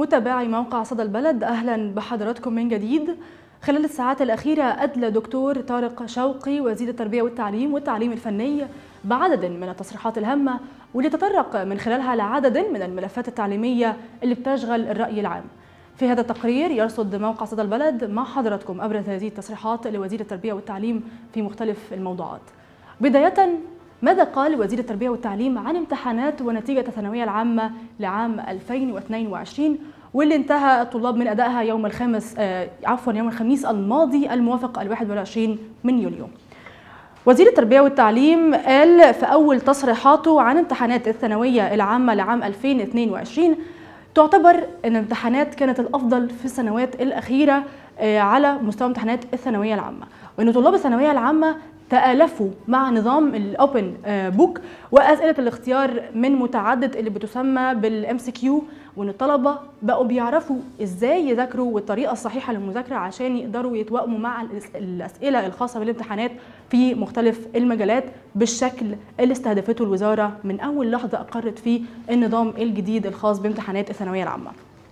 متابعي موقع صدى البلد اهلا بحضراتكم من جديد خلال الساعات الأخيرة أدلى دكتور طارق شوقي وزير التربية والتعليم والتعليم الفني بعدد من التصريحات الهامة واللي تطرق من خلالها لعدد من الملفات التعليمية اللي بتشغل الرأي العام في هذا التقرير يرصد موقع صدى البلد مع حضراتكم أبرز هذه التصريحات لوزير التربية والتعليم في مختلف الموضوعات بداية ماذا قال وزير التربية والتعليم عن امتحانات ونتيجة الثانوية العامة لعام 2022 واللي انتهى الطلاب من أدائها يوم الخامس آه عفوا يوم الخميس الماضي الموافق ال 21 من يوليو. وزير التربية والتعليم قال في أول تصريحاته عن امتحانات الثانوية العامة لعام 2022 تعتبر أن الامتحانات كانت الأفضل في السنوات الأخيرة آه على مستوى امتحانات الثانوية العامة وأن طلاب الثانوية العامة تآلفوا مع نظام الاوبن بوك واسئله الاختيار من متعدد اللي بتسمى بالام سي كيو وان الطلبه بقوا بيعرفوا ازاي يذاكروا والطريقه الصحيحه للمذاكره عشان يقدروا يتوائموا مع الاسئله الخاصه بالامتحانات في مختلف المجالات بالشكل اللي استهدفته الوزاره من اول لحظه اقرت فيه النظام الجديد الخاص بامتحانات الثانويه العامه.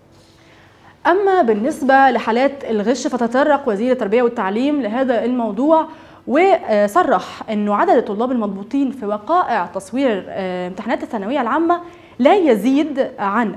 اما بالنسبه لحالات الغش فتطرق وزير التربيه والتعليم لهذا الموضوع وصرح انه عدد الطلاب المضبوطين في وقائع تصوير امتحانات الثانويه العامه لا يزيد عن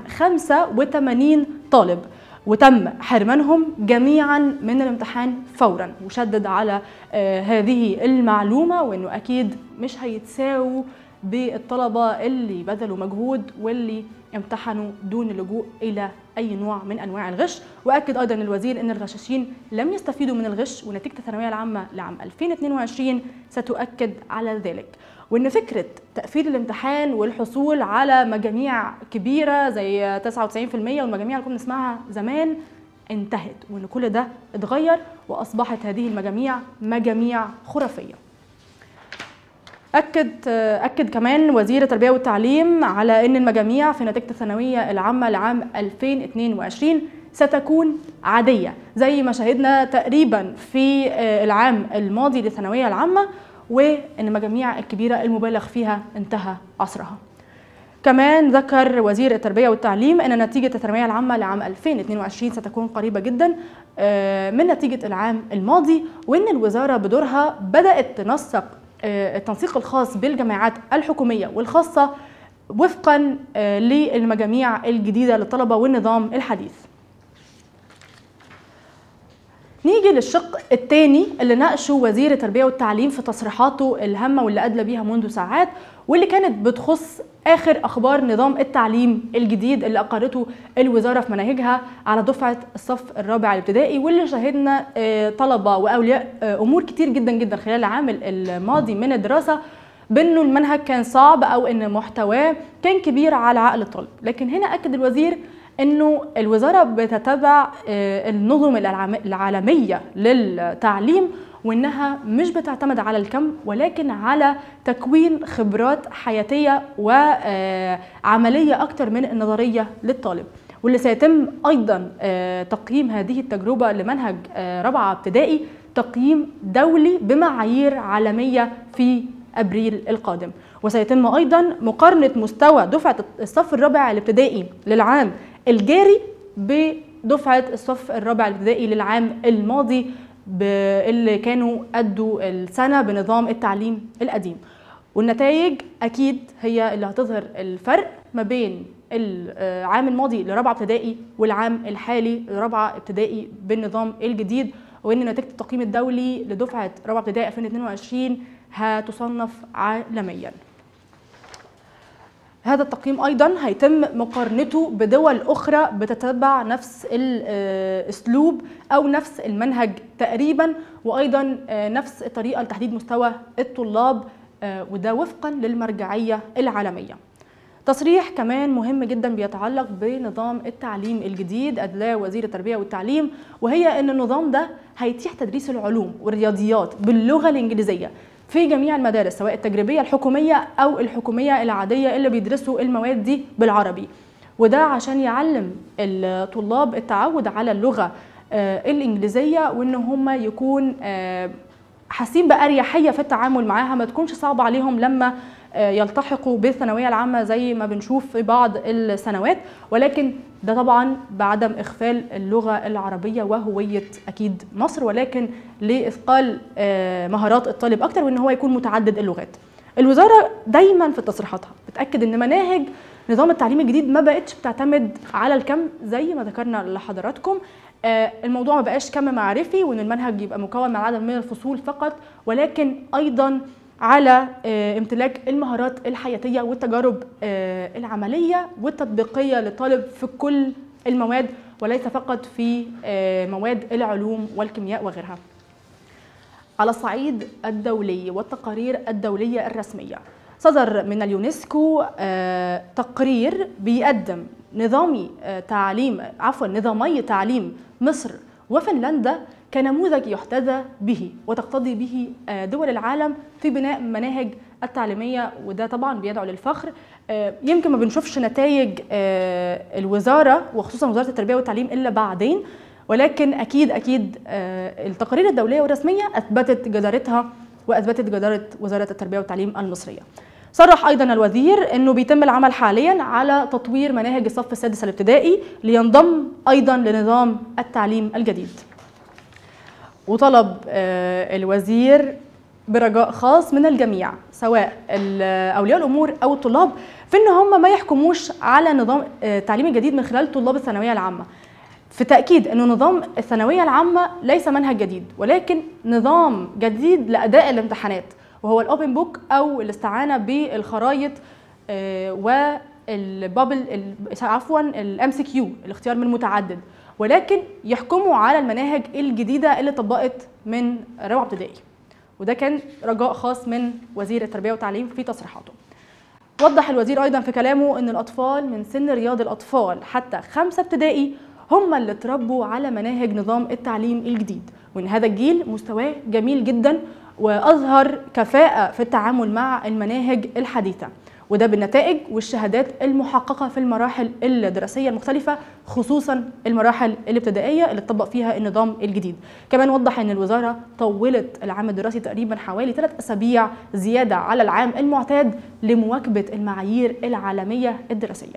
85 طالب وتم حرمانهم جميعا من الامتحان فورا وشدد على هذه المعلومه وانه اكيد مش هيتساووا بالطلبه اللي بذلوا مجهود واللي امتحنوا دون اللجوء الى اي نوع من انواع الغش واكد ايضا الوزير ان الغشاشين لم يستفيدوا من الغش ونتيجه الثانويه العامه لعام 2022 ستؤكد على ذلك وان فكره تقفيل الامتحان والحصول على مجاميع كبيره زي 99% والمجاميع اللي كنا بنسمعها زمان انتهت وان كل ده اتغير واصبحت هذه المجاميع مجاميع خرافيه أكد أكد كمان وزير التربية والتعليم على أن المجاميع في نتيجة الثانوية العامة لعام 2022 ستكون عادية زي ما شاهدنا تقريبا في العام الماضي للثانوية العامة وأن المجاميع الكبيرة المبالغ فيها انتهى عصرها. كمان ذكر وزير التربية والتعليم أن نتيجة الثانوية العامة لعام 2022 ستكون قريبة جدا من نتيجة العام الماضي وأن الوزارة بدورها بدأت تنسق التنسيق الخاص بالجامعات الحكومية والخاصة وفقا للمجاميع الجديدة للطلبة والنظام الحديث نيجي للشق الثاني اللي ناقشه وزير التربية والتعليم في تصريحاته الهامة واللي أدلى بيها منذ ساعات واللي كانت بتخص آخر أخبار نظام التعليم الجديد اللي أقرته الوزارة في مناهجها على دفعة الصف الرابع الابتدائي واللي شاهدنا طلبة وأولياء أمور كتير جدا جدا خلال العام الماضي من الدراسة بأنه المنهج كان صعب أو أن محتواه كان كبير على عقل الطالب لكن هنا أكد الوزير انه الوزاره بتتبع النظم العالميه للتعليم وانها مش بتعتمد على الكم ولكن على تكوين خبرات حياتيه وعمليه اكتر من النظريه للطالب واللي سيتم ايضا تقييم هذه التجربه لمنهج رابعه ابتدائي تقييم دولي بمعايير عالميه في ابريل القادم وسيتم ايضا مقارنه مستوى دفعه الصف الرابع الابتدائي للعام الجاري بدفعه الصف الرابع الابتدائي للعام الماضي اللي كانوا أدوا السنة بنظام التعليم القديم والنتائج أكيد هي اللي هتظهر الفرق ما بين العام الماضي لرابعة ابتدائي والعام الحالي لرابعة ابتدائي بالنظام الجديد وإن نتيجة التقييم الدولي لدفعة رابعة ابتدائي 2022 هتصنف عالمياً هذا التقييم ايضا هيتم مقارنته بدول اخرى بتتبع نفس الاسلوب او نفس المنهج تقريبا وايضا نفس الطريقه لتحديد مستوى الطلاب وده وفقا للمرجعيه العالميه. تصريح كمان مهم جدا بيتعلق بنظام التعليم الجديد ادلاه وزير التربيه والتعليم وهي ان النظام ده هيتيح تدريس العلوم والرياضيات باللغه الانجليزيه في جميع المدارس سواء التجريبيه الحكوميه او الحكوميه العاديه اللي بيدرسوا المواد دي بالعربي وده عشان يعلم الطلاب التعود على اللغه الانجليزيه وان هم يكون حاسين باريحيه في التعامل معاها ما تكونش صعبه عليهم لما يلتحقوا بالثانويه العامه زي ما بنشوف في بعض السنوات ولكن ده طبعا بعدم اخفال اللغه العربيه وهويه اكيد مصر ولكن لاثقال مهارات الطالب اكتر وان هو يكون متعدد اللغات. الوزاره دايما في تصريحاتها بتاكد ان مناهج نظام التعليم الجديد ما بقتش بتعتمد على الكم زي ما ذكرنا لحضراتكم الموضوع ما بقاش كم معرفي وان المنهج يبقى مكون من عدد من الفصول فقط ولكن ايضا على امتلاك المهارات الحياتيه والتجارب العمليه والتطبيقيه للطالب في كل المواد وليس فقط في مواد العلوم والكيمياء وغيرها. على الصعيد الدولي والتقارير الدوليه الرسميه صدر من اليونسكو تقرير بيقدم نظامي تعليم عفوا نظامي تعليم مصر وفنلندا كنموذج يحتذى به وتقتضي به دول العالم في بناء مناهج التعليميه وده طبعا بيدعو للفخر يمكن ما بنشوفش نتائج الوزاره وخصوصا وزاره التربيه والتعليم الا بعدين ولكن اكيد اكيد التقارير الدوليه والرسميه اثبتت جدارتها واثبتت جداره وزاره التربيه والتعليم المصريه. صرح ايضا الوزير انه بيتم العمل حاليا على تطوير مناهج الصف السادس الابتدائي لينضم ايضا لنظام التعليم الجديد. وطلب الوزير برجاء خاص من الجميع سواء اولياء الامور او الطلاب في ان هم ما يحكموش على نظام التعليم الجديد من خلال طلاب الثانويه العامه. في تأكيد أنه نظام الثانوية العامة ليس منهج جديد ولكن نظام جديد لأداء الامتحانات وهو الأوبن بوك أو الاستعانة بالخرايط والبابل عفوا الام سي كيو الاختيار من متعدد ولكن يحكموا على المناهج الجديدة اللي طبقت من رابعة ابتدائي وده كان رجاء خاص من وزير التربية والتعليم في تصريحاته وضح الوزير أيضا في كلامه أن الأطفال من سن رياض الأطفال حتى خمسة ابتدائي هم اللي اتربوا على مناهج نظام التعليم الجديد وان هذا الجيل مستواه جميل جدا واظهر كفاءه في التعامل مع المناهج الحديثه وده بالنتائج والشهادات المحققه في المراحل الدراسيه المختلفه خصوصا المراحل الابتدائيه اللي اتطبق فيها النظام الجديد كمان وضح ان الوزاره طولت العام الدراسي تقريبا حوالي ثلاث اسابيع زياده على العام المعتاد لمواكبه المعايير العالميه الدراسيه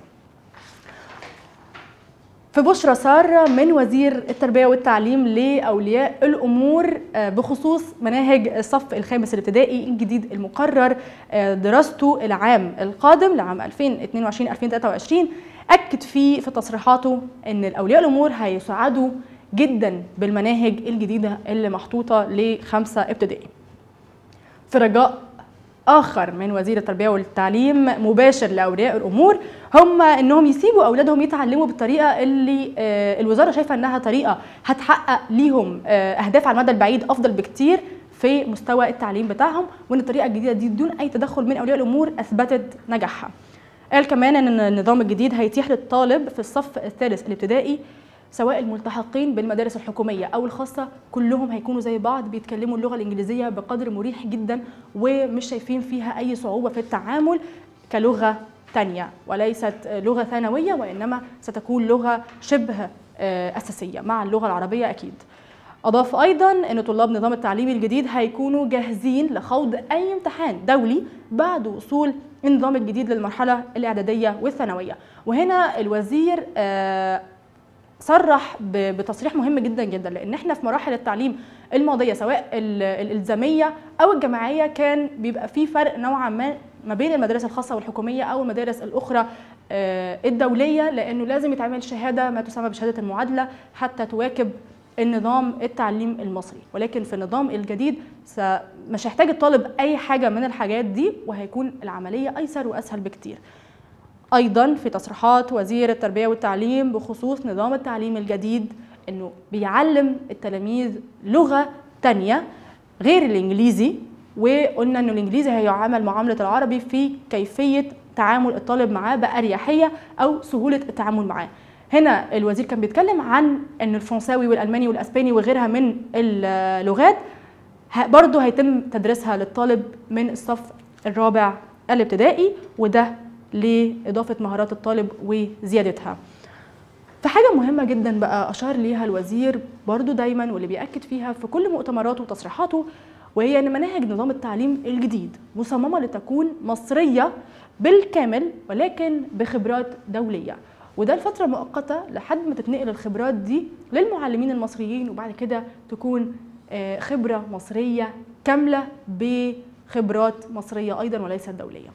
في بشرى سارة من وزير التربية والتعليم لأولياء الأمور بخصوص مناهج الصف الخامس الابتدائي الجديد المقرر دراسته العام القادم لعام 2022-2023 أكد فيه في تصريحاته أن الأولياء الأمور هيسعدوا جدا بالمناهج الجديدة اللي محطوطة لخمسة ابتدائي في رجاء اخر من وزير التربيه والتعليم مباشر لاولياء الامور هم انهم يسيبوا اولادهم يتعلموا بالطريقه اللي الوزاره شايفه انها طريقه هتحقق ليهم اهداف على المدى البعيد افضل بكتير في مستوى التعليم بتاعهم وان الطريقه الجديده دي بدون اي تدخل من اولياء الامور اثبتت نجاحها. قال كمان ان النظام الجديد هيتيح للطالب في الصف الثالث الابتدائي سواء الملتحقين بالمدارس الحكومية أو الخاصة كلهم هيكونوا زي بعض بيتكلموا اللغة الإنجليزية بقدر مريح جدا ومش شايفين فيها أي صعوبة في التعامل كلغة تانية وليست لغة ثانوية وإنما ستكون لغة شبه أساسية مع اللغة العربية أكيد أضاف أيضا أن طلاب نظام التعليم الجديد هيكونوا جاهزين لخوض أي امتحان دولي بعد وصول النظام الجديد للمرحلة الإعدادية والثانوية وهنا الوزير صرح بتصريح مهم جدا جدا لان احنا في مراحل التعليم الماضيه سواء الالزاميه او الجامعيه كان بيبقى في فرق نوعا ما ما بين المدارس الخاصه والحكوميه او المدارس الاخرى الدوليه لانه لازم يتعمل شهاده ما تسمى بشهاده المعادله حتى تواكب النظام التعليم المصري ولكن في النظام الجديد مش هيحتاج الطالب اي حاجه من الحاجات دي وهيكون العمليه ايسر واسهل بكتير ايضا في تصريحات وزير التربيه والتعليم بخصوص نظام التعليم الجديد انه بيعلم التلاميذ لغه تانية غير الانجليزي وقلنا انه الانجليزي هيعامل معامله العربي في كيفيه تعامل الطالب معاه باريحيه او سهوله التعامل معاه هنا الوزير كان بيتكلم عن ان الفرنساوي والالماني والاسباني وغيرها من اللغات برضه هيتم تدريسها للطالب من الصف الرابع الابتدائي وده لإضافة مهارات الطالب وزيادتها في حاجة مهمة جدا بقى أشار ليها الوزير برضو دايما واللي بيأكد فيها في كل مؤتمراته وتصريحاته وهي ان مناهج نظام التعليم الجديد مصممه لتكون مصريه بالكامل ولكن بخبرات دوليه وده لفتره مؤقته لحد ما تتنقل الخبرات دي للمعلمين المصريين وبعد كده تكون آه، خبره مصريه كامله بخبرات مصريه ايضا وليست دوليه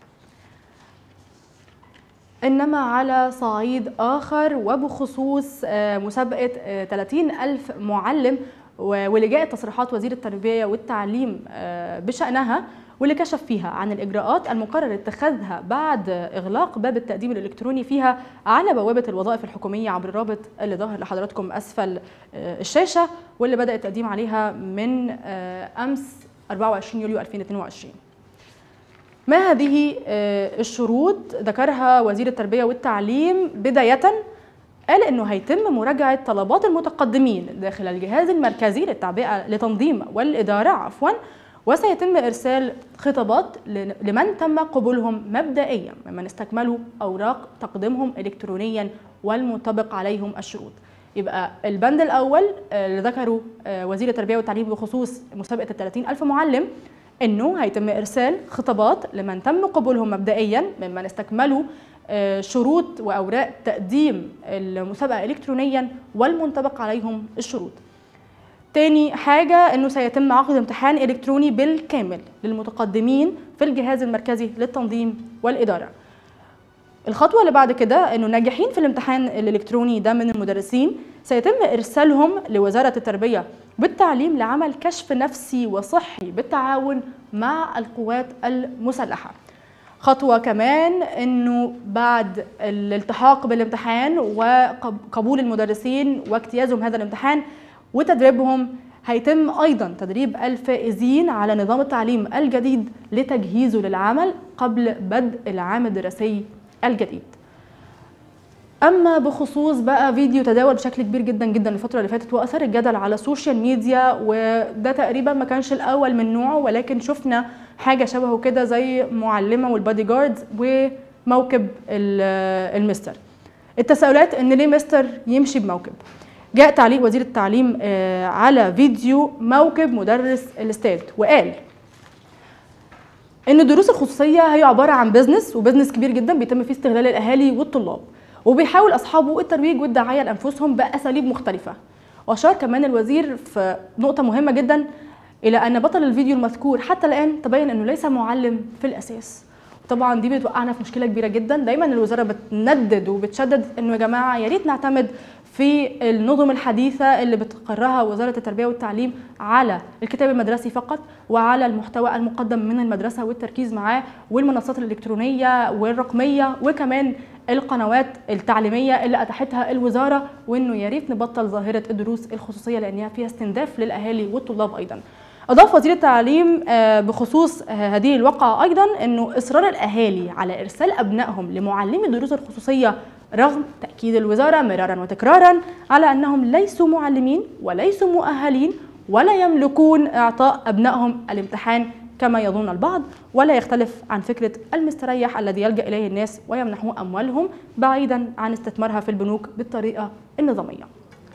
إنما على صعيد آخر وبخصوص آه، مسابقة آه، 30 ألف معلم و- واللي جاءت تصريحات وزير التربية والتعليم آه، بشأنها واللي كشف فيها عن الإجراءات المقرر اتخاذها بعد إغلاق باب التقديم الإلكتروني فيها على بوابة الوظائف الحكومية عبر الرابط اللي ظاهر لحضراتكم أسفل آه، الشاشة واللي بدأ التقديم عليها من آه، أمس 24 يوليو 2022 ما هذه آه، الشروط ذكرها وزير التربية والتعليم بداية قال انه هيتم مراجعة طلبات المتقدمين داخل الجهاز المركزي للتعبئة لتنظيم والإدارة عفوا وسيتم إرسال خطابات ل- لمن تم قبولهم مبدئيا ممن استكملوا أوراق تقديمهم إلكترونيا والمنطبق عليهم الشروط يبقى البند الأول آه، اللي ذكره آه، وزير التربية والتعليم بخصوص مسابقة ال 30 ألف معلم انه هيتم ارسال خطابات لمن تم قبولهم مبدئيا ممن استكملوا آه، شروط واوراق تقديم المسابقه الكترونيا والمنطبق عليهم الشروط. تاني حاجة انه سيتم عقد امتحان الكتروني بالكامل للمتقدمين في الجهاز المركزي للتنظيم والادارة. الخطوة اللي بعد كده انه ناجحين في الامتحان الالكتروني ده من المدرسين سيتم ارسالهم لوزارة التربية بالتعليم لعمل كشف نفسي وصحي بالتعاون مع القوات المسلحة. خطوة كمان انه بعد الالتحاق بالامتحان وقبول المدرسين واجتيازهم هذا الامتحان وتدريبهم هيتم ايضا تدريب الفائزين على نظام التعليم الجديد لتجهيزه للعمل قبل بدء العام الدراسي الجديد. اما بخصوص بقى فيديو تداول بشكل كبير جدا جدا الفتره اللي فاتت واثار الجدل على السوشيال ميديا وده تقريبا ما كانش الاول من نوعه ولكن شفنا حاجه شبهه كده زي معلمه والبادي جاردز وموكب ال- المستر التساؤلات ان ليه مستر يمشي بموكب جاء تعليق وزير التعليم آه، على فيديو موكب مدرس الاستاذ وقال ان الدروس الخصوصيه هي عباره عن بزنس وبزنس كبير جدا بيتم فيه استغلال الاهالي والطلاب وبيحاول اصحابه الترويج والدعايه لانفسهم باساليب مختلفه واشار كمان الوزير في نقطه مهمه جدا الى ان بطل الفيديو المذكور حتى الان تبين انه ليس معلم في الاساس طبعا دي بتوقعنا في مشكله كبيره جدا دايما الوزاره بتندد وبتشدد انه يا جماعه يا ريت نعتمد في النظم الحديثه اللي بتقرها وزاره التربيه والتعليم على الكتاب المدرسي فقط وعلى المحتوى المقدم من المدرسه والتركيز معاه والمنصات الالكترونيه والرقميه وكمان القنوات التعليميه اللي اتاحتها الوزاره وانه يا ريت نبطل ظاهره الدروس الخصوصيه لانها فيها استنزاف للاهالي والطلاب ايضا. أضاف وزير التعليم آه، بخصوص آه، هذه الواقعة أيضا أنه إصرار الأهالي على إرسال أبنائهم لمعلمي الدروس الخصوصية رغم تأكيد الوزارة مرارا وتكرارا على أنهم ليسوا معلمين وليسوا مؤهلين ولا يملكون إعطاء أبنائهم الامتحان كما يظن البعض ولا يختلف عن فكرة المستريح الذي يلجأ إليه الناس ويمنحوه أموالهم بعيدا عن استثمارها في البنوك بالطريقة النظامية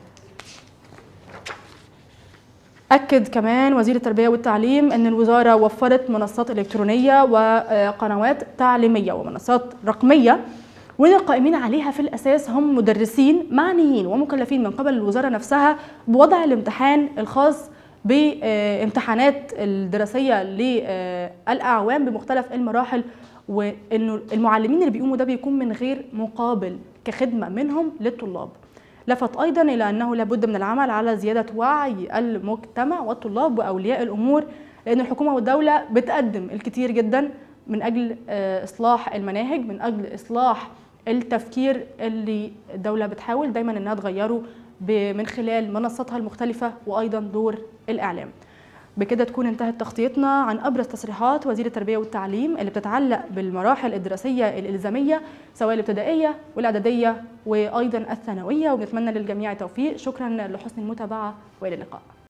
أكد كمان وزير التربية والتعليم أن الوزارة وفرت منصات إلكترونية وقنوات تعليمية ومنصات رقمية وان القائمين عليها في الاساس هم مدرسين معنيين ومكلفين من قبل الوزاره نفسها بوضع الامتحان الخاص بامتحانات الدراسيه للاعوام بمختلف المراحل وانه المعلمين اللي بيقوموا ده بيكون من غير مقابل كخدمه منهم للطلاب. لفت ايضا الى انه لابد من العمل على زياده وعي المجتمع والطلاب واولياء الامور لان الحكومه والدوله بتقدم الكثير جدا من اجل آه، اصلاح المناهج من اجل اصلاح التفكير اللي الدوله بتحاول دايما انها تغيره ب- من خلال منصاتها المختلفه وايضا دور الاعلام بكده تكون انتهت تغطيتنا عن ابرز تصريحات وزير التربيه والتعليم اللي بتتعلق بالمراحل الدراسيه الالزاميه سواء الابتدائيه والاعداديه وايضا الثانويه وبنتمنى للجميع التوفيق شكرا لحسن المتابعه والى اللقاء